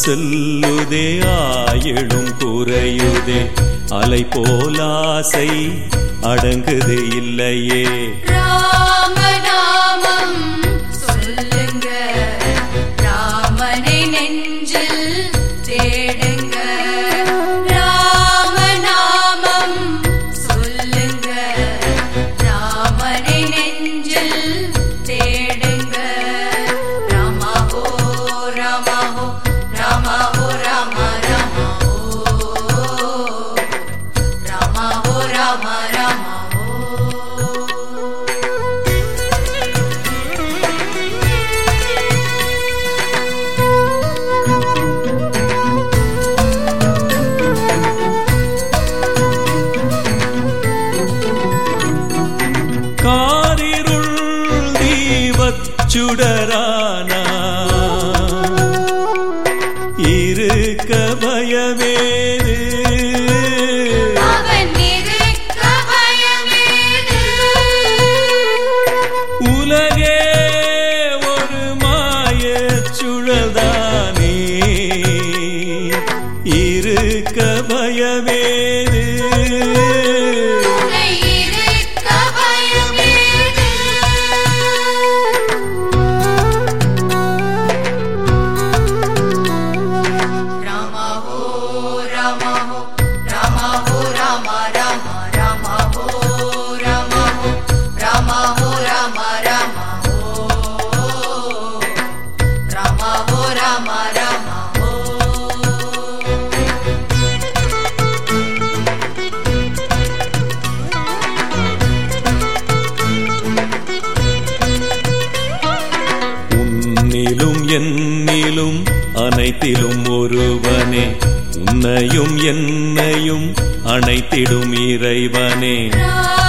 செல்லுதே ஆயிடும் குறையுதே அலை போலாசை அடங்குது இல்லையே ராமநாமம் சொல்லுங்க ராமனை நெஞ்சில் தேடுங்க ராமநாமம் சொல்லுங்க ராமனை நெஞ்சில் தேடுங்க ராமாவோ ராமாவோ ராமாவோ ராம ராமாவோ ராமாவோ ராம ராமாவோ காரிருள் தீபச்சுடரானா இருக்க பயமேது அவன் இருக்க பயமேது உலகே ஒரு மாயச் சுழல்தானே இருக்க பயமேது உன்னை இருக்க பயமேது ராமாவோ ராமாவோ ராமாவோ ராம ராம ராமாவோ ராமாவோ ராமாவோ ராம ராமாவோ ராமாவோ ராம ராமாவோ உன்னிலும் என்னிலும் அனைத்திலும் ஒருவனே உன்னையும் என்னையும் அனைத்திடும் இறைவனே ராமநாமம்